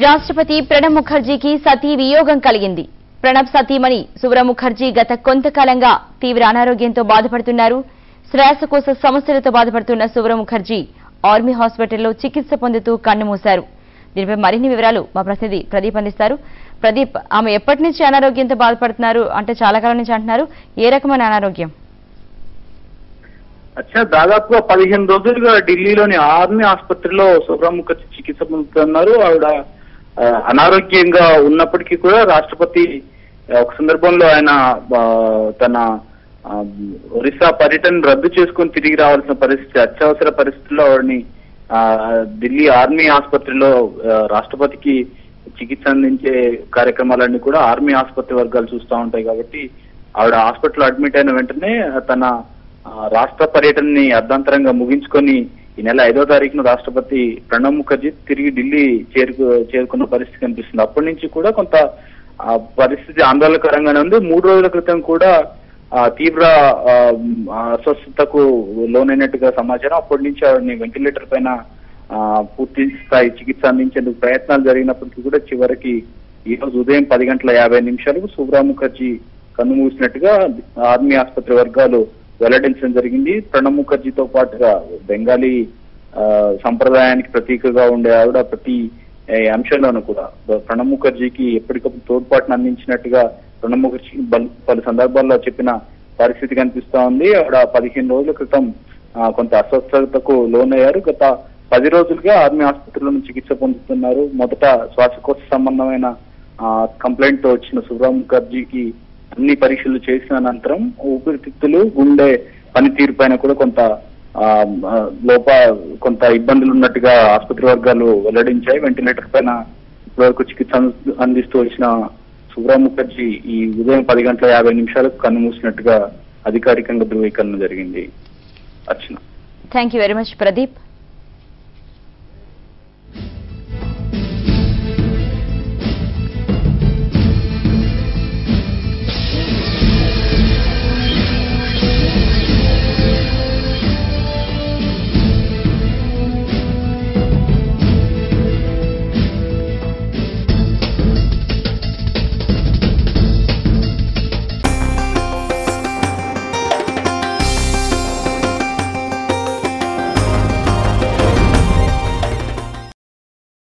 రాష్ట్రపతి ప్రణబ్ ముఖర్జీకి సతీ వియోగం కలిగింది ప్రణబ్ సతీమణి సుబ్ర ముఖర్జీ గత కొంతకాలంగా తీవ్ర అనారోగ్యంతో బాధపడుతున్నారు శ్వాసకోశ సమస్యలతో బాధపడుతున్న సుబ్ర ముఖర్జీ ఆర్మీ హాస్పిటల్లో చికిత్స పొందుతూ కన్నుమూశారు దీనిపై మరిన్ని వివరాలు మా ప్రతినిధి ప్రదీప్ అందిస్తారు ప్రదీప్ ఆమె ఎప్పటి నుంచి అనారోగ్యంతో బాధపడుతున్నారు అంటే చాలా కాలం నుంచి అంటున్నారు ఏ రకమైన అనారోగ్యం అచ్చా దాదాపుగా పదిహేను రోజులుగా ఢిల్లీలోని ఆర్మీ ఆసుపత్రిలో సుబ్రహ్మ ముఖర్జీ చికిత్స పొందుతున్నారు ఆవిడ ఆ, అనారోగ్యంగా ఉన్నప్పటికీ కూడా రాష్ట్రపతి ఆ, ఒక సందర్భంలో ఆయన ఆ, తన ఆ, ఒరిస్సా పర్యటన రద్దు చేసుకొని తిరిగి రావాల్సిన పరిస్థితి అత్యవసర పరిస్థితుల్లో ఆవిడని ఆ, ఢిల్లీ ఆర్మీ ఆసుపత్రిలో ఆ, రాష్ట్రపతికి చికిత్స అందించే కార్యక్రమాలన్నీ కూడా ఆర్మీ ఆసుపత్రి వర్గాలు చూస్తూ ఉంటాయి కాబట్టి ఆవిడ హాస్పిటల్ అడ్మిట్ అయిన వెంటనే తన ఆ, రాష్ట్ర పర్యటనని అర్ధాంతరంగా ముగించుకొని ఈ నెల ఐదో తారీఖున రాష్ట్రపతి ప్రణబ్ ముఖర్జీ తిరిగి ఢిల్లీ చేరుకు చేరుకున్న పరిస్థితి కనిపిస్తుంది అప్పటి నుంచి కూడా కొంత ఆ, పరిస్థితి ఆందోళనకరంగానే ఉంది మూడు రోజుల క్రితం కూడా ఆ, తీవ్ర ఆ, అస్వస్థతకు లోనైనట్టుగా సమాచారం అప్పటి నుంచి ఆవిడని వెంటిలేటర్ పైన ఆ, పూర్తి స్థాయి చికిత్స అందించేందుకు ప్రయత్నాలు జరిగినప్పటికీ కూడా చివరికి ఈ రోజు ఉదయం పది గంటల యాభై నిమిషాలకు సుబ్రా ముఖర్జీ కన్ను మూసినట్టుగా ఆర్మీ ఆసుపత్రి వర్గాలు వెల్లడించడం జరిగింది ప్రణబ్ ముఖర్జీతో పాటుగా బెంగాలీ ఆ, సంప్రదాయానికి ప్రతీకగా ఉండే ఆవిడ ప్రతి ఏ, అంశంలోనూ కూడా ప్రణబ్ ముఖర్జీకి ఎప్పటికప్పుడు తోడ్పాటును అందించినట్టుగా ప్రణబ్ ముఖర్జీ బల్- పలు సందర్భాల్లో చెప్పిన పరిస్థితి కనిపిస్తా ఉంది ఆవిడ పదిహేను రోజుల క్రితం ఆ, కొంత అస్వస్థతకు లోనయ్యారు గత పది రోజులుగా ఆర్మీ ఆసుపత్రిలో చికిత్స పొందుతున్నారు మొదట శ్వాసకోశ సంబంధమైన కంప్లైంట్ తో వచ్చిన సుబ్రహ్మ ముఖర్జీకి అన్ని పరీక్షలు చేసిన అనంతరం ఊపిరితిత్తులు గుండె పనితీరు పైన కూడా కొంత ఆ, ఆ, లోప కొంత ఇబ్బందులు ఉన్నట్టుగా ఆసుపత్రి వర్గాలు వెల్లడించాయి వెంటిలేటర్ పైన ఇప్పటివరకు చికిత్స అంది- అందిస్తూ వచ్చిన సుబ్రహ్మ ముఖర్జీ ఈ ఉదయం పది గంటల యాభై నిమిషాలకు కన్ను మూసినట్టుగా అధికారికంగా ధృవీకరణ జరిగింది Archana thank you very much Pradeep